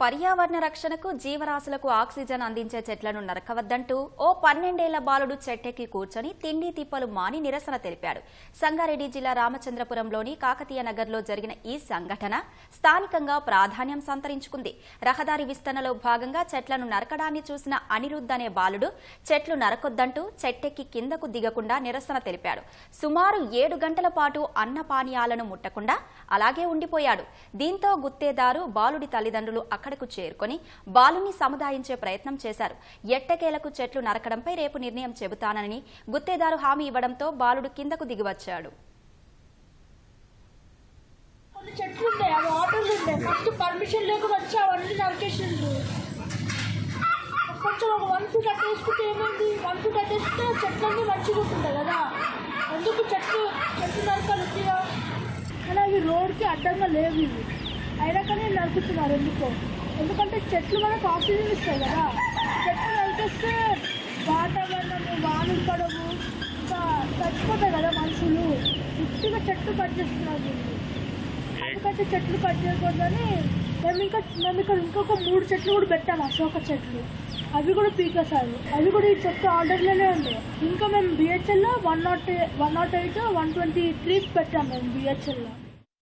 పర్యావరణ రక్షణకు జీవరాశులకు ఆక్సిజన్ అందించే చెట్లను నరకవద్దంటూ ఓ పన్నెండేళ్ల బాలుడు చెట్టెక్కి కూర్చొని తిండి తిప్పలు మాని నిరసన తెలిపాడు సంగారెడ్డి జిల్లా రామచంద్రపురంలోని కాకతీయ నగర్లో జరిగిన ఈ సంఘటన స్థానికంగా ప్రాధాన్యం సంతరించుకుంది రహదారి విస్తరణలో భాగంగా చెట్లను నరకడాన్ని చూసిన అనిరుద్ధ్ అనే బాలుడు చెట్లు నరకొద్దంటూ చెట్టెక్కి కిందకు దిగకుండా నిరసన తెలిపాడు సుమారు ఏడు గంటల పాటు అన్న పానీయాలను ముట్టకుండా అలాగే ఉండిపోయాడు దీంతో గుత్తేదారు బాలుడి తల్లిదండ్రులు అక్కడకు చేరుకొని బాలుని సముదాయించే ప్రయత్నం చేశారు ఎట్టకేలకు చెట్లు నరకడంపై రేపు నిర్ణయం చెబుతానని గుత్తేదారు హామీ ఇవ్వడంతో బాలుడు కిందకు దిగివచ్చాడు కొన్ని చెట్లు ఉన్నాయి అవి ఆటోలు ఉన్నాయి ఫస్ట్ పర్మిషన్ లేకుండా వచ్చి అవన్నీ నరికేసిండ్రు కొంచెం ఒక వన్ ఫీట్ అట్టేసుకుంటే ఏమైంది వన్ ఫీట్ అట్టేసుకుంటే చెట్లన్నీ మంచిగా ఉంటుంటాయి కదా ఎందుకు చెట్లు చెట్లు నరకాలి ఉట్టిగా కానీ అవి రోడ్కి అడ్డంగా లేవు ఇవి అయినా కానీ నరుకుతున్నారు ఎందుకో ఎందుకంటే చెట్లు మనకు ఆక్సిజన్ ఇస్తాయి కదా చెట్లు నరికేస్తే వాతావరణము వానలు పడవు ఇంకా చచ్చిపోతాయి కదా మనుషులు ఉట్టిగా చెట్లు కట్ చేస్తున్నారు వీళ్ళు. ఎందుకంటే చెట్లు కట్ చేయకూడదని మేము ఇంకా మేము ఇక్కడ ఇంకొక మూడు చెట్లు కూడా పెట్టాము అశోక చెట్లు అవి కూడా పీకేశారు అవి కూడా ఈ చెట్టు ఆర్డర్లోనే ఉండే ఇంకా మేము బిహెచ్ఎల్లో one nought one nought eight one twenty trees పెట్టాము మేము బిహెచ్ఎల్లో